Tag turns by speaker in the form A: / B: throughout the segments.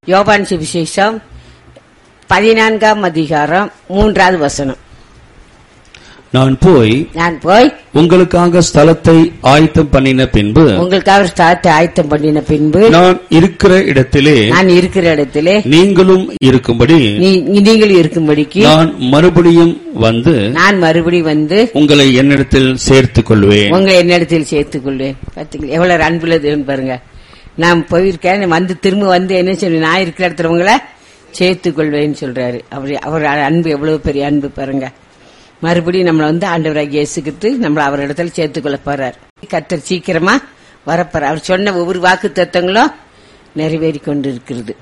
A: யோபான் சுவிசேஷம் பதினான்காம் அதிகாரம் மூன்றாவது வசனம்
B: நான் போய்
A: நான் போய்
B: உங்களுக்காக ஸ்தலத்தை ஆயத்தம் பண்ணின பின்பு
A: உங்களுக்காக ஒரு ஸ்தானத்தை ஆயத்தம் பண்ணின பின்பு
B: நான் இருக்கிற இடத்திலே
A: நான் இருக்கிற இடத்திலே
B: நீங்களும் இருக்கும்படி
A: நீ- நீங்கள் இருக்கும்படிக்கு
B: நான் மறுபடியும் வந்து
A: நான் மறுபடி வந்து
B: உங்களை என்னிடத்தில் சேர்த்துக் கொள்வேன்
A: உங்களை என்னிடத்தில் சேர்த்துக் கொள்வேன் பாத்தீங்களா எவ்வளவு அன்புல தேவன் பாருங்க நான் போயிருக்கேன் வந்து திரும்ப வந்து என்ன சொல்லுவேன் நான் இருக்கிற இடத்துல உங்களை சேர்த்துக் கொள்வேன்னு சொல்றாரு அவர் அவர் அன்பு எவ்வளவு பெரிய அன்பு பாருங்க மறுபடியும் நம்மளை வந்து ஆண்டவராக இயேசுக்கிட்டு நம்மள அவர் இடத்துல சேர்த்துக் கொள்ள போறார் கத்தர் சீக்கிரமா வரப்போறார் அவர் சொன்ன ஒவ்வொரு வாக்கு தத்துவங்களும் நிறைவேறி கொண்டு இருக்கிறது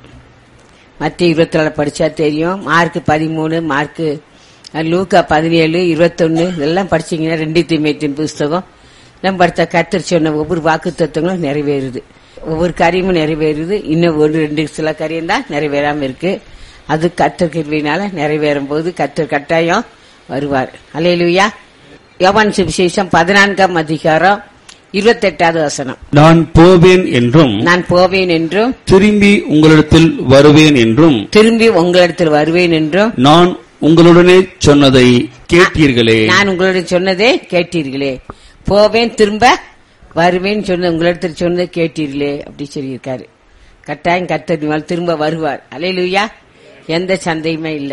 A: மத்திய இருபத்தி நாலு படிச்சா தெரியும் மார்க் பதிமூணு மார்க் லூக்கா பதினேழு இருபத்தொன்னு இதெல்லாம் படிச்சீங்கன்னா ரெண்டு தீமையத்தின் புஸ்தகம் நம்ம படித்த கத்தர் சொன்ன ஒவ்வொரு வாக்கு தத்துவங்களும் நிறைவேறுது ஒவ்வொரு காரியமும் நிறைவேறுது இன்னும் ஒரு ரெண்டு சில காரியம் தான் நிறைவேறாம இருக்கு அது கத்தர் கிருவினால நிறைவேறும் போது கத்தர் கட்டாயம் வருவார் அலையலுயா யோவான் சுவிசேஷம் பதினான்காம் அதிகாரம் இருபத்தெட்டாவது வசனம்
B: நான் போவேன் என்றும்
A: நான் போவேன் என்றும்
B: திரும்பி உங்களிடத்தில் வருவேன் என்றும்
A: திரும்பி உங்களிடத்தில் வருவேன் என்றும்
B: நான் உங்களுடனே சொன்னதை கேட்டீர்களே
A: நான் உங்களிடம் சொன்னதே கேட்டீர்களே போவேன் திரும்ப வருவேன் சொன்ன உங்களிடத்தில் சொன்னதை கேட்டீர்களே அப்படி சொல்லியிருக்காரு கட்டாயம் கத்தர் திரும்ப வருவார் அலையிலுயா எந்த சந்தையுமே இல்லை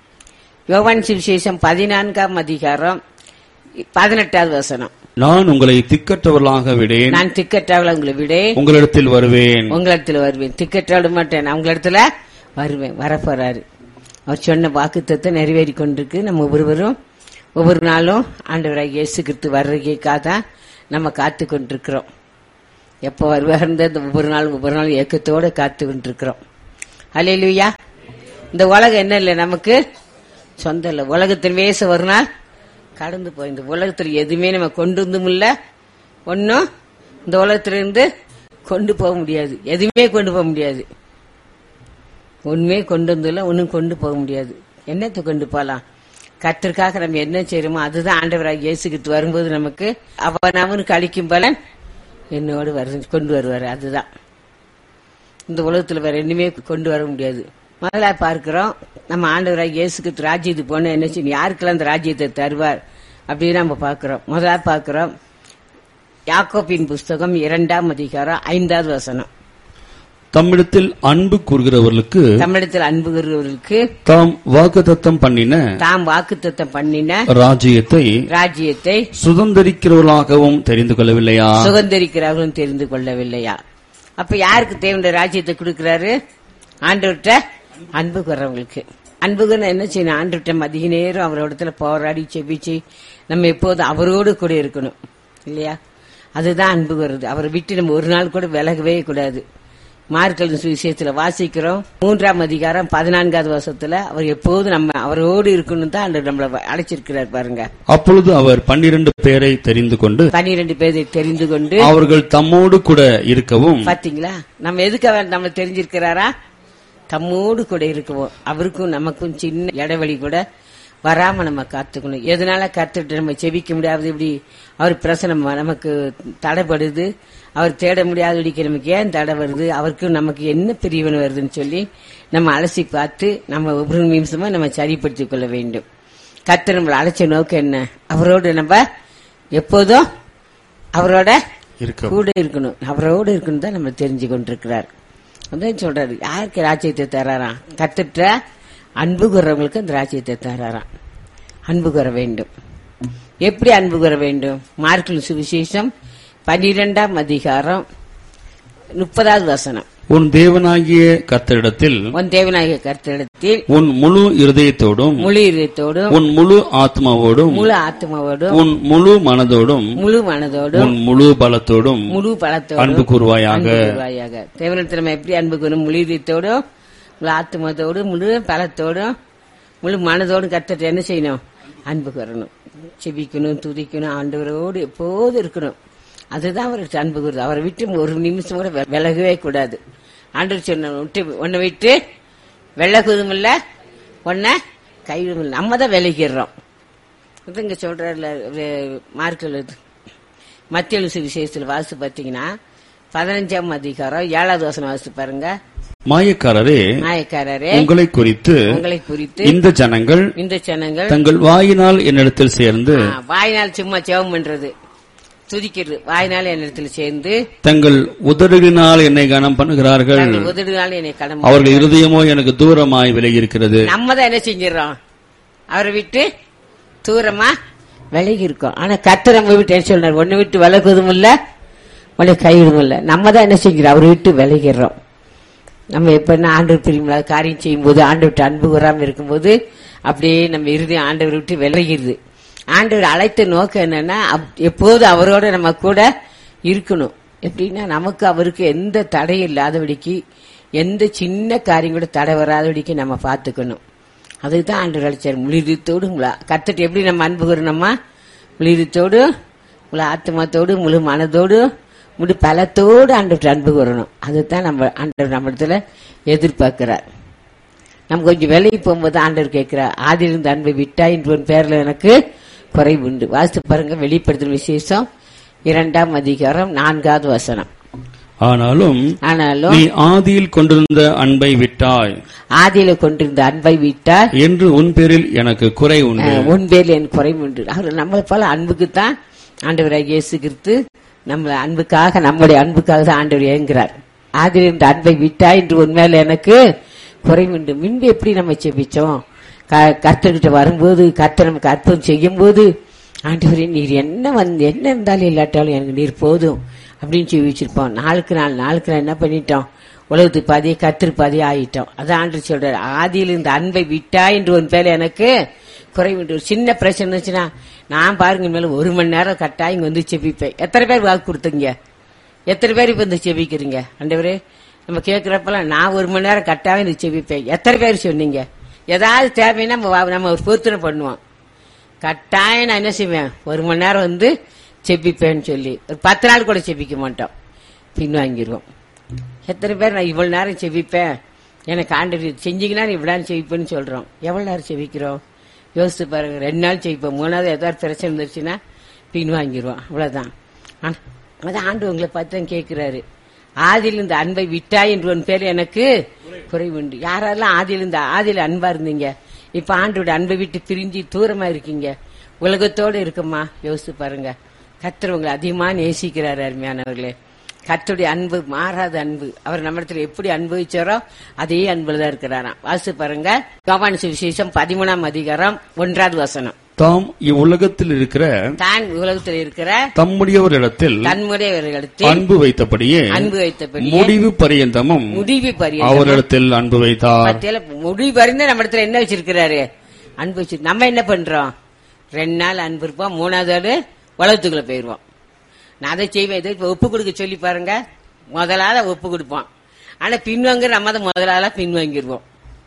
A: யோவான் சுவிசேஷம் பதினான்காம் அதிகாரம் பதினெட்டாவது வசனம்
B: நான் உங்களை திக்கற்றவர்களாக விடேன்
A: நான் திக்கட்டாவில் உங்களை விட
B: உங்களிடத்தில் வருவேன்
A: உங்களிடத்துல வருவேன் திக்கட்ட விட மாட்டேன் நான் உங்களிடத்துல வருவேன் வரப்போறாரு அவர் சொன்ன வாக்குத்தத்தை நிறைவேறி கொண்டிருக்கு நம்ம ஒவ்வொருவரும் ஒவ்வொரு நாளும் ஆண்டவராக இயேசு கிறிஸ்து வர்றதுக்காக தான் நம்ம காத்து கொண்டிருக்கிறோம் எப்போ வருவார்ந்த இந்த ஒவ்வொரு நாளும் ஒவ்வொரு நாளும் ஏக்கத்தோட காத்து கொண்டிருக்கிறோம் அலையிலுயா இந்த உலகம் என்ன இல்லை நமக்கு சொந்தம் இல்லை உலகத்தின் வேச ஒரு நாள் கடந்து போய் இந்த உலகத்தில் எதுவுமே நம்ம கொண்டு வந்தும் இல்ல ஒன்னும் இந்த உலகத்திலிருந்து கொண்டு போக முடியாது எதுவுமே கொண்டு போக முடியாது ஒண்ணுமே கொண்டு வந்ததில்ல ஒன்றும் கொண்டு போக முடியாது என்னத்தை கொண்டு போகலாம் கத்திற்காக நம்ம என்ன செய்யறோமோ அதுதான் ஆண்டவராக இயேசுகிட்டு வரும்போது நமக்கு அவன் அவனுக்கு அளிக்கும் பலன் என்னோடு வருது கொண்டு வருவார் அதுதான் இந்த உலகத்துல வேற என்னமே கொண்டு வர முடியாது முதல்ல பார்க்கிறோம் நம்ம ஆண்டவராக இயேசுக்கு ராஜ்யத்துக்கு போன என்ன செய்யும் யாருக்கெல்லாம் அந்த ராஜ்யத்தை தருவார் அப்படின்னு நம்ம பார்க்கிறோம் முதல்ல பார்க்கிறோம் யாக்கோப்பின் புஸ்தகம் இரண்டாம் அதிகாரம் ஐந்தாவது வசனம்
B: தம்மிடத்தில் அன்பு கூறுகிறவர்களுக்கு
A: தமிழத்தில் அன்பு கூறுவர்களுக்கு
B: தாம் வாக்குத்தத்தம் பண்ணின
A: தாம் வாக்குத்தத்தம் பண்ணின
B: ராஜ்யத்தை
A: ராஜ்யத்தை
B: சுதந்திரிக்கிறவர்களாகவும் தெரிந்து கொள்ளவில்லையா
A: சுதந்திரிக்கிறார்களும் தெரிந்து கொள்ளவில்லையா அப்ப யாருக்கு தேவனுடைய ராஜ்யத்தை கொடுக்கிறாரு ஆண்டவர்கிட்ட அன்பு கூறவங்களுக்கு அன்பு கூற என்ன செய்யணும் ஆண்டவர்கிட்ட அதிக நேரம் அவரோடத்துல போராடி செபிச்சு நம்ம எப்போதும் அவரோடு கூட இருக்கணும் இல்லையா அதுதான் அன்பு கூறுறது அவரை விட்டு நம்ம ஒரு நாள் கூட விலகவே கூடாது மார்க்கல் சுவிசேஷத்துல வாசிக்கிறோம் மூன்றாம் அதிகாரம் பதினான்காவது வருஷத்துல அவர் எப்போதும் நம்ம அவரோடு இருக்கணும் தான் ஆண்டவர் நம்மளை அழைச்சிருக்கிறார் பாருங்க
B: அப்பொழுது அவர் பன்னிரண்டு பேரை தெரிந்து கொண்டு
A: பனிரெண்டு பேரை தெரிந்து கொண்டு
B: அவர்கள் தம்மோடு கூட இருக்கவும்
A: பாத்தீங்களா நம்ம எதுக்கு அவர் நம்மள தெரிஞ்சிருக்கிறாரா தம்மோடு கூட இருக்குவோம் அவருக்கும் நமக்கும் சின்ன இடைவெளி கூட வராம நம்ம காத்துக்கணும் எதனால கத்துட்டு நம்ம செபிக்க முடியாது இப்படி அவர் பிரசனம் நமக்கு தடைப்படுது அவர் தேட முடியாதபடிக்கு நமக்கு ஏன் தடை வருது அவருக்கும் நமக்கு என்ன பிரிவினை வருதுன்னு சொல்லி நம்ம அலசி பார்த்து நம்ம ஒவ்வொரு நிமிஷமா நம்ம சரிப்படுத்திக் கொள்ள வேண்டும் கத்து நம்மளை அழைச்ச நோக்கம் என்ன அவரோடு நம்ம எப்போதும் அவரோட
B: இருக்க
A: கூட இருக்கணும் அவரோடு இருக்கணும் தான் நம்ம தெரிஞ்சு கொண்டிருக்கிறார் அதான் சொல்றாரு யாருக்கு ராஜ்யத்தை தராராம் கத்துட்ட அன்பு கூறவங்களுக்கு அந்த ராஜ்யத்தை தராராம் அன்பு கூற வேண்டும் எப்படி அன்பு கூற வேண்டும் மார்க்கில் சுவிசேஷம் பனிரெண்டாம் அதிகாரம் முப்பதாவது வசனம்
B: உன் தேவனாகிய கர்த்தரிடத்தில்
A: உன் தேவநாயக கருத்திடத்தில்
B: உன் முழு இருதயத்தோடும்
A: முழு இதயத்தோடும்
B: உன் முழு ஆத்மாவோடும்
A: முழு ஆத்மாவோடும்
B: உன் முழு மனதோடும்
A: முழு மனதோடும்
B: உன் முழு பலத்தோடும்
A: முழு பலத்தோடும்
B: அன்பு கூறுவாயாக
A: அன்பு கூறுவாயாக தேவனத்தில் நம்ம எப்படி அன்பு கூறும் முழு இதயத்தோடும் முழு ஆத்மத்தோடும் முழு பலத்தோடும் முழு மனதோடும் கத்துட்டு என்ன செய்யணும் அன்பு கூறணும் செபிக்கணும் துதிக்கணும் ஆண்டவரோடு எப்போதும் இருக்கணும் அதுதான் அவருக்கு அன்பு கூறுது அவரை விட்டு ஒரு நிமிஷம் கூட வெ- விலகவே கூடாது ஆண்டவர் சொன்ன விட்டு உன்னை விட்டு விலகுதும் இல்ல உன்னை கைவிடும் இல்ல நம்ம தான் விலகிடுறோம் இது இங்க சொல்றாருல மார்க்கல் மத்திய விசேஷத்தில் வாசி பார்த்தீங்கன்னா பதினஞ்சாம் அதிகாரம் ஏழாவது வசனம் வாசித்து பாருங்க
B: மாயக்காரரே
A: நாயக்காரரே
B: உங்களை குறித்து
A: உங்களை குறித்து
B: இந்த ஜனங்கள்
A: இந்த ஜனங்கள்
B: தங்கள் வாயினால் என்னிடத்தில் சேர்ந்து
A: ஆ, வாய்நாள் சும்மா ஜெபம் பண்றது துதிக்கிறது வாய்நாள் என்னிடத்துல சேர்ந்து
B: தங்கள் உதடுகளினால் என்னை கனம் பண்ணுகிறார்கள்
A: தங்கள் உதடுனால என்னை கடன்
B: அவர்கள் இருதயமோ எனக்கு தூரமாய் விலகி இருக்கிறது
A: நம்ம தான் என்ன செஞ்சிடறோம் அவரை விட்டு தூரமா விலகி இருக்கோம் ஆனா கர்த்தர் நம்ம விட்டு என்ன சொல்றாரு ஒன்னு விட்டு விலகுவதும் இல்ல ஒன்னு கைவிடும் இல்ல நம்ம தான் என்ன செஞ்சிடறோம் அவரை விட்டு விலகிடுறோம் நம்ம எப்ப ஆண்டு பிரிமிழா காரியம் செய்யும்போது ஆண்டு விட்டு அன்பு கூறாம இருக்கும்போது அப்படியே நம்ம இறுதி ஆண்டவர் விட்டு விலகிடுது ஆண்டவர் அழைத்த நோக்கம் என்னன்னா அப்- எப்போதும் அவரோட நம்ம கூட இருக்கணும் எப்படின்னா நமக்கு அவருக்கு எந்த தடையும் இல்லாதபடிக்கு எந்த சின்ன காரியம் கூட தடை வராதபடிக்கு நம்ம பார்த்துக்கணும் அதுக்கு தான் ஆண்டு அழைச்சார் முளிரத்தோடு கத்துட்டு எப்படி நம்ம அன்பு கூறணுமா முளிரத்தோடு முழு ஆத்மாத்தோடு முழு மனதோடு முழு பலத்தோடு ஆண்டு அன்பு கூறணும் அதுதான் நம்ம ஆண்டவர் நம்ம இடத்துல எதிர்பார்க்கிறார் நம்ம கொஞ்சம் விலகி போகும்போது ஆண்டவர் கேட்கிறார் ஆதிலிருந்து அன்பை விட்டா என்று உன் பேர்ல எனக்கு குறைவு உண்டு வாசித்து பாருங்க வெளிப்படுத்தும் விசேஷம் இரண்டாம் அதிகாரம் நான்காவது வசனம்
B: ஆனாலும்
A: ஆனாலும்
B: நீ ஆதியில் கொண்டிருந்த அன்பை விட்டாய்
A: ஆதியில கொண்டிருந்த அன்பை விட்டால்
B: என்று உன் பேரில் எனக்கு குறை உண்டு
A: அஹ், உன் பேர்ல என் குறைவு உண்டு அவர் நம்மளை போல அன்புக்கு தான் ஆண்டவராக இயேசு கிறிஸ்து நம்மள அன்புக்காக நம்முடைய அன்புக்காக தான் ஆண்டவர் இயங்குறார் ஆதியில் இருந்த அன்பை விட்டா என்று உன் மேல எனக்கு குறைவு உண்டு முன்பு எப்படி நம்ம செபிச்சோம் க- கர்த்தர்கிட்ட வரும்போது கர்த்தர் நமக்கு அற்புதம் செய்யும் போது ஆண்டவரே நீர் என்ன வந்து என்ன இருந்தாலும் இல்லாட்டாலும் எனக்கு நீர் போதும் அப்படின்னு சொல்லி வச்சிருப்போம் நாளுக்கு நாள் நாளுக்கு நாள் என்ன பண்ணிட்டோம் உலகத்துக்கு பாதி கத்திரு பாதி ஆயிட்டோம் அதான் ஆண்டு சொல்றாரு ஆதியில் இந்த அன்பை விட்டா என்று ஒரு பேர் எனக்கு குறைவுண்டு ஒரு சின்ன பிரச்சனை இருந்துச்சுன்னா நான் பாருங்க மேல ஒரு மணி நேரம் கட்டாயம் இங்க வந்து செபிப்பேன் எத்தனை பேர் வாக்கு கொடுத்தீங்க எத்தனை பேர் இப்ப வந்து செபிக்கிறீங்க ஆண்டவரே நம்ம கேட்கிறப்பெல்லாம் நான் ஒரு மணி நேரம் கட்டாயம் இந்த செபிப்பேன் எத்தனை பேர் சொன்னீங்க ஏதாவது தேவைன்னா நம்ம வா- நம்ம ஒரு பொருத்தனை பண்ணுவோம் கட்டாயம் நான் என்ன செய்வேன் ஒரு மணி நேரம் வந்து செப்பிப்பேன்னு சொல்லி ஒரு பத்து நாள் கூட செப்பிக்க மாட்டோம் பின்வாங்கிடுவோம் எத்தனை பேர் நான் இவ்வளவு நேரம் செவிப்பேன் எனக்கு ஆண்டு செஞ்சீங்கன்னா நீ இவ்வளவு நேரம் செவிப்பேன்னு சொல்றோம் எவ்வளவு நேரம் செவிக்கிறோம் யோசித்து பாருங்க ரெண்டு நாள் செவிப்போம் மூணாவது ஏதாவது பிரச்சனை இருந்துச்சுன்னா பின்வாங்கிடுவோம் அவ்வளவுதான் ஆனா, அதான் ஆண்டு உங்களை பார்த்து தான் கேட்கிறாரு ஆதியில் இந்த அன்பை விட்டாய் என்று உன் பேர் எனக்கு குறைவு உண்டு யாரெல்லாம் ஆதியில் இந்த ஆதியில் அன்பா இருந்தீங்க இப்ப ஆண்டோட அன்பை விட்டு பிரிஞ்சு தூரமா இருக்கீங்க உலகத்தோட இருக்குமா யோசித்து பாருங்க கர்த்தர் உங்களை அதிகமா நேசிக்கிறாரு அருமையானவர்களே கர்த்தருடைய அன்பு மாறாத அன்பு அவர் நம்மிடத்துல எப்படி அனுபவிச்சாரோ அதே அன்புல தான் இருக்கிறாராம் வாசி பாருங்க யோவான் சுவிசேஷம் பதிமூணாம் அதிகாரம் ஒன்றாவது வசனம்
B: தாம் இவ்வுலகத்தில் இருக்கிற
A: தான் உலகத்தில் இருக்கிற
B: தம்முடையவரிடத்தில்
A: தன்முடையவர்களிடத்தில்
B: அன்பு வைத்தபடியே
A: அன்பு வைத்தபடி
B: முடிவு பரியந்தமும்
A: முடிவு பரியந்தம்
B: அவரிடத்தில் அன்பு வைத்தார்
A: பத்தியில முடிவு பறிந்து நம்ம இடத்துல என்ன வச்சிருக்கிறாரு அன்பு வச்சு நம்ம என்ன பண்றோம் ரெண்டு நாள் அன்பு இருப்போம் மூணாவது நாள் உலகத்துக்குள்ள போயிருவோம் நான் அதை செய்வேன் இதை இப்ப ஒப்பு கொடுக்க சொல்லி பாருங்க முதலாத ஒப்பு கொடுப்போம் ஆனா பின்வாங்க நம்ம அதை முதலால பின்வாங்கிடுவோம்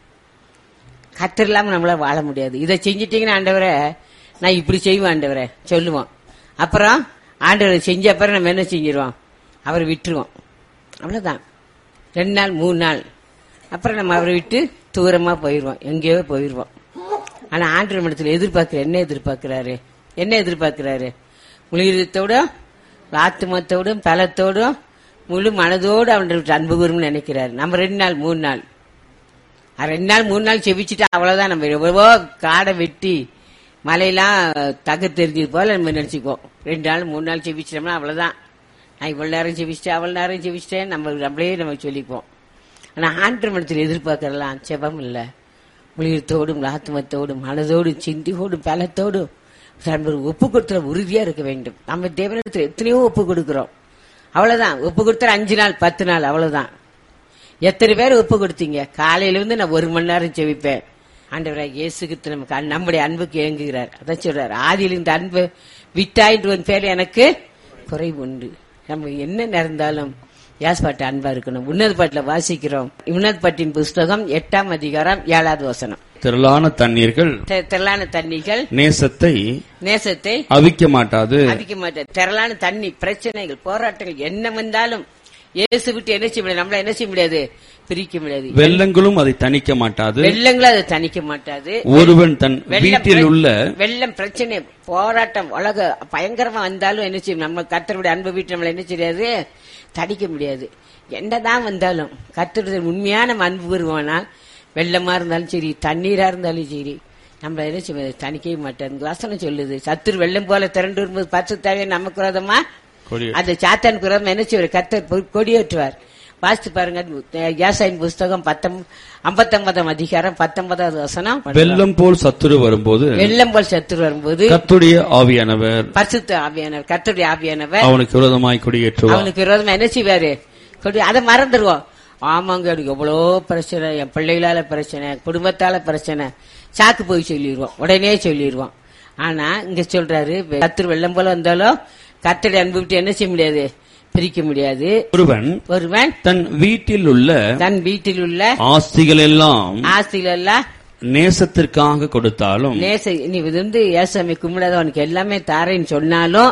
A: கத்தர் இல்லாம நம்மளால வாழ முடியாது இதை செஞ்சிட்டீங்கன்னா ஆண்டவரே நான் இப்படி செய்வேன் ஆண்டவரே சொல்லுவோம் அப்புறம் ஆண்டவர் செஞ்ச அப்புறம் நம்ம என்ன செஞ்சிருவோம் அவரை விட்டுருவோம் அவ்வளவுதான் ரெண்டு நாள் மூணு நாள் அப்புறம் நம்ம அவரை விட்டு தூரமா போயிடுவோம் எங்கேயோ போயிடுவோம் ஆனா ஆண்டு மடத்துல எதிர்பார்க்கிற என்ன எதிர்பார்க்கிறாரு என்ன எதிர்பார்க்கிறாரு முழுகிறதோடும் ஆத்மத்தோடும் பலத்தோடும் முழு மனதோடு அவன் அன்பு கூறும்னு நினைக்கிறாரு நம்ம ரெண்டு நாள் மூணு நாள் அது ரெண்டு நாள் மூணு நாள் செவிச்சுட்டு அவ்வளவுதான் நம்ம எவ்வளவோ காடை வெட்டி மலையெல்லாம் தகர் தெரிஞ்சது போல நம்ம நினைச்சுக்குவோம் ரெண்டு நாள் மூணு நாள் செவிச்சிட்டோம்னா அவ்வளவுதான் நான் இவ்வளவு நேரம் செவிச்சிட்டேன் அவ்வளவு நேரம் செவிச்சிட்டேன் நம்ம நம்மளே நம்ம சொல்லிப்போம் ஆனா ஆண்டு மனத்தில் எதிர்பார்க்கறலாம் செபம் இல்ல முழியத்தோடும் ஆத்மத்தோடும் மனதோடும் சிந்தியோடும் பலத்தோடும் நண்பர் ஒப்பு கொடுத்துல உறுதியா இருக்க வேண்டும் நம்ம தேவனிடத்தில் எத்தனையோ ஒப்பு கொடுக்கிறோம் அவ்வளவுதான் ஒப்பு கொடுத்தா அஞ்சு நாள் பத்து நாள் அவ்வளவுதான் எத்தனை பேர் ஒப்பு கொடுத்தீங்க காலையில இருந்து நான் ஒரு மணி நேரம் செவிப்பேன் ஆண்டவராக இயேசுக்கு நமக்கு அன்- நம்முடைய அன்புக்கு இயங்குகிறார் அதான் சொல்றார் ஆதியில் இந்த அன்பு விட்டாயின்ற ஒரு பேர் எனக்கு குறைவு உண்டு நம்ம என்ன நடந்தாலும் யாஸ்பாட்டு அன்பா இருக்கணும் உன்னத பாட்டுல வாசிக்கிறோம் உன்னத பாட்டின் புஸ்தகம் எட்டாம் அதிகாரம் ஏழாவது வசனம்
B: திரளான தண்ணீர்கள்
A: தெ- திரளான தண்ணிகள்
B: நேசத்தை
A: நேசத்தை
B: அவிக்க மாட்டாது
A: அடிக்க மாட்டேன் திரளான தண்ணி பிரச்சனைகள் போராட்டங்கள் என்ன வந்தாலும் இயேசு விட்டு என்ன செய்ய முடியாது நம்மள என்ன செய்ய முடியாது பிரிக்க முடியாது
B: வெள்ளங்களும் அதை தணிக்க மாட்டாது
A: வெள்ளங்களும் அதை தணிக்க மாட்டாது
B: ஒருவன் தன்
A: வெள்ளம்
B: வீட்டில்
A: பிர-
B: உள்ள
A: வெள்ளம் பிரச்சனை போராட்டம் உலக பயங்கரமா வந்தாலும் என்ன செய்யும் நம்ம கர்த்தருடைய அன்பு வீட்டு நம்மள என்ன செய்யாது தடிக்க முடியாது என்னதான் வந்தாலும் கத்துறது உண்மையான அன்பு வருவானால் வெள்ளமா இருந்தாலும் சரி தண்ணீரா இருந்தாலும் சரி நம்மள என்ன செய்வது தணிக்கவே மாட்டாங்க வசனம் சொல்லுது சத்துரு வெள்ளம் போல திரண்டு வரும்போது பத்து தேவையை நமக்கு விரோதமா
B: கொடி
A: அந்த சாத்தான் விரோதமா என்ன செய்வார் கத்தர் பொ- கொடியேற்றுவார் வாசித்து பாருங்க யாசாயின் புஸ்தகம் பத்தொம் ஐம்பத்தொன்பதாம் அதிகாரம் பத்தொன்பதாவது வசனம்
B: வெள்ளம் போல் சத்துரு வரும்போது
A: வெள்ளம் போல் சத்துரு வரும்போது
B: கர்த்தருடைய ஆவியானவர்
A: பரிசுத்த ஆவியானவர் கர்த்தருடைய ஆவியானவர்
B: அவனுக்கு விரோதமாய் கொடியேற்றுவார்
A: அவனுக்கு விரோதமா என்ன செய்வாரு கொடி அதை மறந்துடுவோம் ஆமாங்க எனக்கு எவ்வளோ பிரச்சனை என் பிள்ளைகளால பிரச்சனை குடும்பத்தால பிரச்சனை சாக்கு போய் சொல்லிடுவோம் உடனே சொல்லிடுவோம் ஆனா இங்க சொல்றாரு கத்திர வெள்ளம் போல வந்தாலும் கத்தடி அன்பு விட்டு என்ன செய்ய முடியாது பிரிக்க முடியாது
B: ஒருவன்
A: ஒருவன்
B: தன் வீட்டில் உள்ள
A: தன் வீட்டில் உள்ள
B: ஆஸ்திகள் எல்லாம்
A: ஆஸ்திகள் எல்லாம்
B: நேசத்திற்காக கொடுத்தாலும்
A: நேச நீ இது வந்து ஏசாமி கும்பிடாத உனக்கு எல்லாமே தாரேன்னு சொன்னாலும்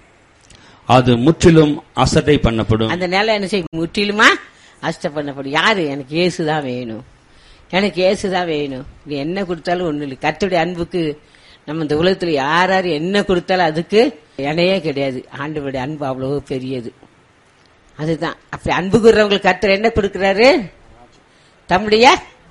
B: அது முற்றிலும் அசட்டை பண்ணப்படும்
A: அந்த நிலம் என்ன செய்யும் முற்றிலுமா அஷ்ட பண்ணப்படும் யாரு எனக்கு இயேசுதான் வேணும் எனக்கு இயேசுதான் வேணும் நீ என்ன கொடுத்தாலும் ஒண்ணு இல்லை கர்த்தருடைய அன்புக்கு நம்ம இந்த உலகத்துல யார் யார் என்ன கொடுத்தாலும் அதுக்கு இணையே கிடையாது ஆண்டவருடைய அன்பு அவ்வளவு பெரியது அதுதான் அப்படி அன்பு கூறுறவங்களுக்கு கர்த்தர் என்ன கொடுக்கிறாரு தம்முடைய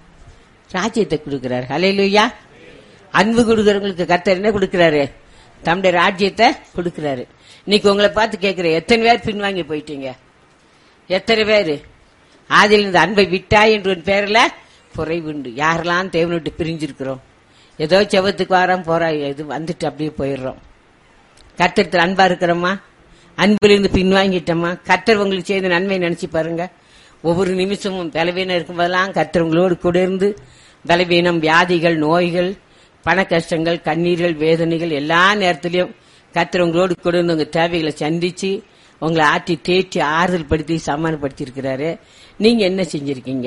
A: ராஜ்யத்தை கொடுக்கிறாரு ஹalleluya அன்பு கொடுக்கறவங்களுக்கு கர்த்தர் என்ன கொடுக்கிறாரு தம்முடைய ராஜ்யத்தை கொடுக்கிறாரு இன்னைக்கு உங்களை பார்த்து கேட்கிறேன் எத்தனை பேர் பின்வாங்கி போயிட்டீங்க எத்தனை பேர் ஆதியில் இந்த அன்பை விட்டாய் என்ற ஒரு பேர்ல குறைவுண்டு யாரெல்லாம் தேவனை விட்டு பிரிஞ்சிருக்கிறோம் ஏதோ செவத்துக்கு வாரம் போறா இது வந்துட்டு அப்படியே போயிடுறோம் கர்த்தரத்தில் அன்பா இருக்கிறோமா அன்பிலிருந்து பின்வாங்கிட்டோமா கர்த்தர் உங்களுக்கு செய்த நன்மை நினைச்சு பாருங்க ஒவ்வொரு நிமிஷமும் பலவீனம் இருக்கும்போதெல்லாம் கர்த்தர் உங்களோடு கூட இருந்து பலவீனம் வியாதிகள் நோய்கள் பண கஷ்டங்கள் கண்ணீர்கள் வேதனைகள் எல்லா நேரத்திலையும் கர்த்தர் உங்களோடு கூட இருந்து உங்க தேவைகளை சந்திச்சு உங்களை ஆட்டி தேற்றி ஆறுதல் படுத்தி சமாதானப்படுத்தி இருக்கிறாரு நீங்க என்ன செஞ்சிருக்கீங்க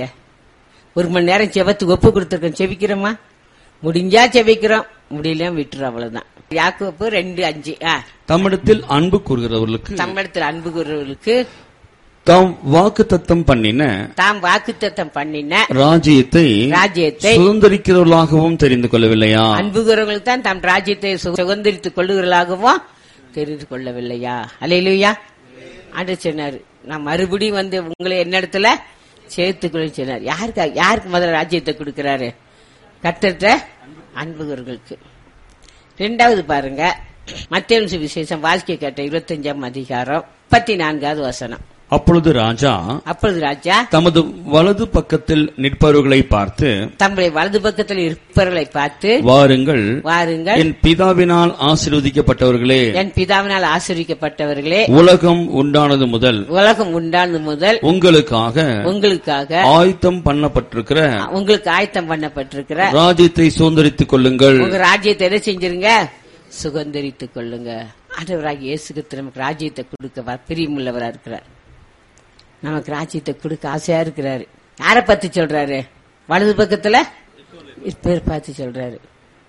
A: ஒரு மணி நேரம் செவத்துக்கு ஒப்பு கொடுத்துருக்கோம் செவிக்கிறோமா முடிஞ்சா செவிக்கிறோம் முடியல விட்டுறோம் அவ்வளவுதான் யாக்கோப்பு ரெண்டு அஞ்சு ஆ
B: தம்மிடத்தில் அன்பு கூறுகிறவர்களுக்கு
A: தமிழத்தில் அன்பு கூறுவர்களுக்கு
B: தாம் வாக்கு தத்தம் பண்ணின
A: தாம் வாக்குத்தத்தம் பண்ணின
B: ராஜ்யத்தை
A: ராஜ்யத்தை
B: சுதந்திரிக்கிறவர்களாகவும் தெரிந்து கொள்ளவில்லையா
A: அன்பு கூறுவர்களுக்கு தான் தம் ராஜ்யத்தை சு- சுதந்திரித்துக் கொள்ளுகிறாகவும் தெரிந்து கொள்ளவில்லையா அலையிலுயா ஆண்டு சொன்னாரு நான் மறுபடியும் வந்து உங்களை என்னிடத்துல சேர்த்துக்கொள்ள சொன்னார் யாருக்கு யாருக்கு முதல்ல ராஜ்யத்தை கொடுக்கிறாரு கத்தர்ட்ட அன்புகர்களுக்கு ரெண்டாவது பாருங்க மத்திய விசேஷம் வாழ்க்கை கேட்ட இருபத்தஞ்சாம் அதிகாரம் முப்பத்தி நான்காவது வசனம்
B: அப்பொழுது ராஜா
A: அப்பொழுது ராஜா
B: தமது வலது பக்கத்தில் நிற்பவர்களை பார்த்து
A: தம்முடைய வலது பக்கத்தில் இருப்பவர்களை பார்த்து
B: வாருங்கள்
A: வாருங்கள்
B: என் பிதாவினால் ஆசீர்வதிக்கப்பட்டவர்களே
A: என் பிதாவினால் ஆசிரிக்கப்பட்டவர்களே
B: உலகம் உண்டானது முதல்
A: உலகம் உண்டானது முதல்
B: உங்களுக்காக
A: உங்களுக்காக
B: ஆயத்தம் பண்ணப்பட்டிருக்கிற
A: உங்களுக்கு ஆயத்தம் பண்ணப்பட்டிருக்கிற
B: ராஜ்யத்தை சுதந்திரித்துக் கொள்ளுங்கள்
A: உங்க ராஜ்யத்தை என்ன செஞ்சிருங்க சுகந்தரித்துக் கொள்ளுங்க ஆண்டவராகிய இயேசு கிறிஸ்து நமக்கு ராஜ்யத்தை கொடுக்க வ- பிரியமுள்ளவரா இருக்கிறார் நமக்கு ராஜ்யத்தை கொடுக்க ஆசையா இருக்கிறாரு யார பத்தி சொல்றாரு வலது பக்கத்துல பேர் பார்த்து சொல்றாரு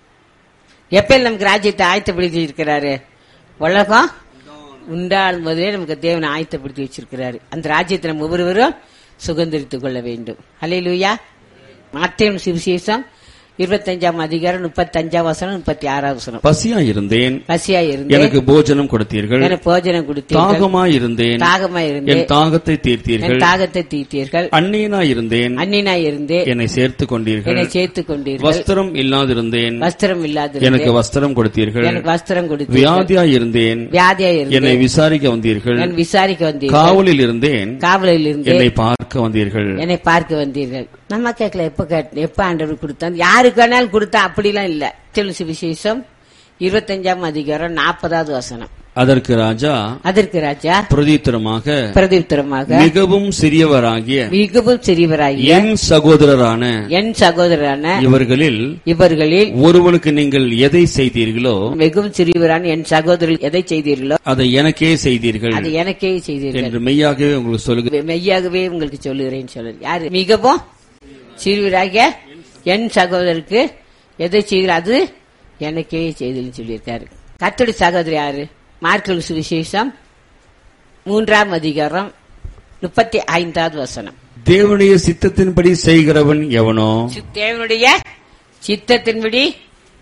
A: எப்ப நமக்கு ராஜ்யத்தை ஆயத்தப்படுத்தி இருக்கிறாரு உலகம் உண்டாள் முதலே நமக்கு தேவனை ஆயத்தப்படுத்தி வச்சிருக்கிறாரு அந்த ராஜ்யத்தை நம்ம ஒவ்வொருவரும் சுதந்திரித்துக் கொள்ள வேண்டும் ஹalleluya மாத்தேன் சுவிசேஷம் இருபத்தஞ்சாம் அதிகாரம் முப்பத்தஞ்சாம் வசனம் முப்பத்தி ஆறாவது வசனம்
B: பசியா இருந்தேன்
A: பசியா இருந்தேன்
B: எனக்கு போஜனம் கொடுத்தீர்கள்
A: எனக்கு போஜனம் கொடுத்தீர்கள்
B: தாகமாய் இருந்தேன்
A: தாகமா
B: என்
A: இருந்தேன்
B: தாகத்தை தீர்த்தீர்கள்
A: என் தாகத்தை தீர்த்தீர்கள்
B: அந்நியனாய் இருந்தேன்
A: அந்நினாய் இருந்தேன்
B: என்னை சேர்த்துக் கொண்டீர்கள்
A: என்னை சேர்த்துக் கொண்டீர்கள்
B: வஸ்திரம் இல்லாதிருந்தேன்
A: வஸ்திரம் இல்லாத
B: எனக்கு வஸ்திரம் கொடுத்தீர்கள்
A: எனக்கு வஸ்திரம் கொடுத்தீர்கள்
B: வியாதியாய் இருந்தேன்
A: வியாதியா இருந்தேன்
B: என்னை விசாரிக்க வந்தீர்கள்
A: நான் விசாரிக்க வந்தீர்கள்
B: காவலில் இருந்தேன்
A: காவலில் இருந்தேன்
B: என்னை பார்க்க வந்தீர்கள்
A: என்னை பார்க்க வந்தீர்கள் நம்ம கேட்கல எப்ப கேட்ட எப்ப ஆண்டவர் கொடுத்தாங்க யாருக்கு வேணாலும் கொடுத்தா அப்படிலாம் இல்ல தெலுசு விசேஷம் இருபத்தஞ்சாம் அதிகாரம் நாற்பதாவது வசனம்
B: அதற்கு ராஜா
A: அதற்கு ராஜா
B: பிரதித்திரமாக
A: பிரதியுத்தரமாக
B: மிகவும் சிறியவராகிய
A: மிகவும் சிறியவராகிய
B: என் சகோதரரான
A: என் சகோதரரான
B: இவர்களில்
A: இவர்களில்
B: ஒருவனுக்கு நீங்கள் எதை செய்தீர்களோ
A: மிகவும் சிறியவரான என் சகோதரர் எதை செய்தீர்களோ
B: அதை எனக்கே செய்தீர்கள்
A: அதை எனக்கே செய்தீர்கள்
B: என்று மெய்யாகவே உங்களுக்கு சொல்லுகிறேன்
A: மெய்யாகவே உங்களுக்கு சொல்லுகிறேன் சொல்லுறேன் யாரு மிகவும் சிறுவராகிய என் சகோதரருக்கு எதை செய்கிறார் அது எனக்கே செய்தீர்கள் சொல்லியிருக்காரு கத்தோடி சகோதரி யாரு மார்க்கல் சுவிசேஷம் மூன்றாம் அதிகாரம் முப்பத்தி ஐந்தாவது வசனம்
B: தேவனுடைய சித்தத்தின்படி செய்கிறவன் எவனோ
A: தேவனுடைய சித்தத்தின்படி